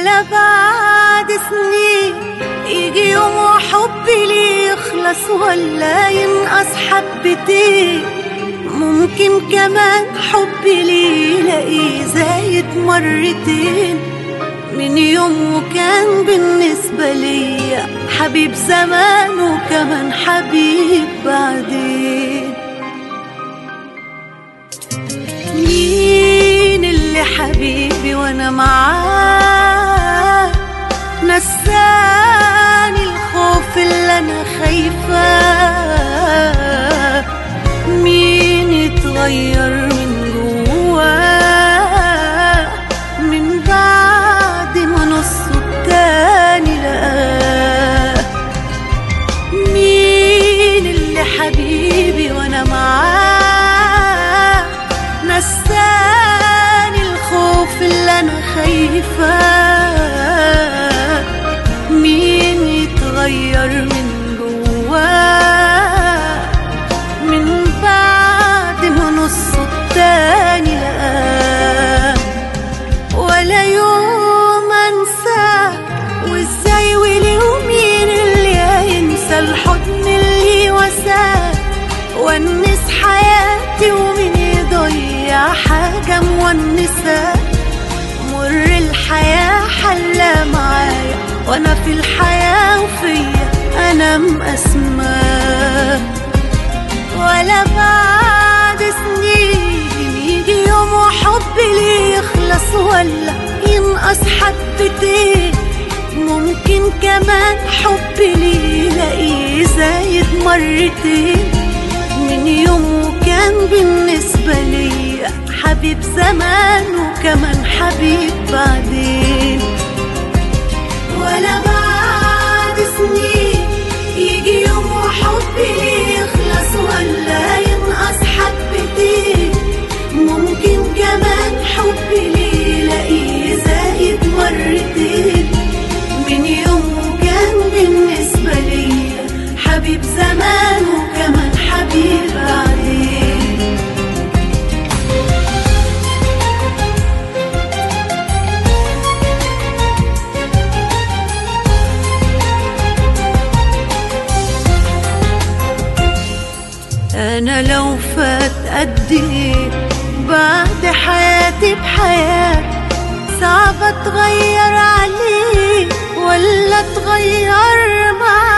ولا بعد سنين يجي يوم وحبي ليه يخلص ولا ينقص حبتين ممكن كمان حبي ليه يلاقيه زايد مرتين من يوم وكان بالنسبة ليا حبيب زمان وكمان حبيب بعدين مين اللي حبيبي وانا معاه نساني الخوف اللي انا خايفاه مين اتغير من جواه من بعد ما نصه التاني لقاه مين اللي حبيبي وانا معاه نساني الخوف اللي انا خايفاه مين يتغير من جواه من بعد ما نصه التاني لقاه ولا يوم انساه وازاي وليه ومين اللي هينسى الحضن اللي وساه ونس حياتي ومين يضيع حاجة مونسة مر الحياة حلى معايا وانا في الحياة وفيا انا مقسماه ولا بعد سنين يجي يوم وحبي ليه يخلص ولا ينقص حبتين ممكن كمان حبي ليه يلاقيه زايد مرتين من يوم وكان بالنسبة ليا حبيب زمان وكمان حبيب بعدين ولا بعد سنين يجي يوم وحبي ليه يخلص ولا ينقص حبتين ممكن كمان حبي ليه يلاقيه زايد مرتين من يوم وكان بالنسبة ليا حبيب زمان وكمان حبيب بعدين انا لو فات قد ايه بعد حياتي بحياة صعب اتغير عليه ولا اتغير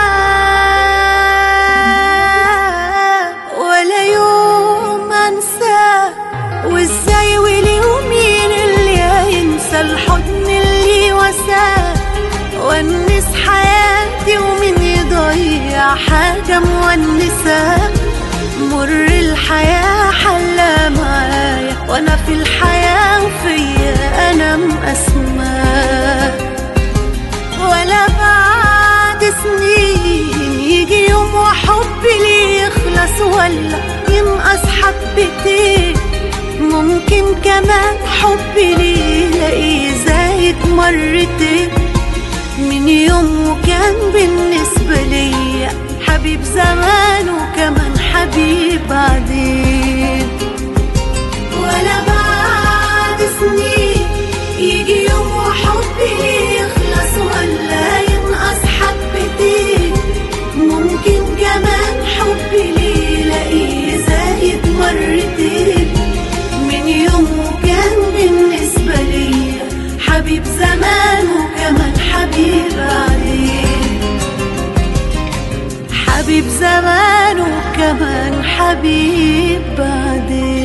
معاه ولا يوم انساه وازاي وليه ومين اللي هينسى الحضن اللي وساه ونس حياتي ومين يضيع حاجة مونسة مر الحياة حلى معايا وانا في الحياة وفيا انا مقسماه ولا بعد سنين يجي يوم وحبي ليه يخلص ولا ينقص حبتين ممكن كمان حبي ليه يلاقيه زايد مرتين من يوم وكان بالنسبة ليا حبيب زمان وكمان حبيب بعدين ولا بعد سنين يجي يوم وحبي ليه يخلص ولا ينقص حبتين ممكن كمان حبي ليه يلاقيه زايد مرتين من يوم وكان بالنسبة ليا حبيب زمان وكمان حبيب بعدين حبيب زمان وكمان حبيب بعدين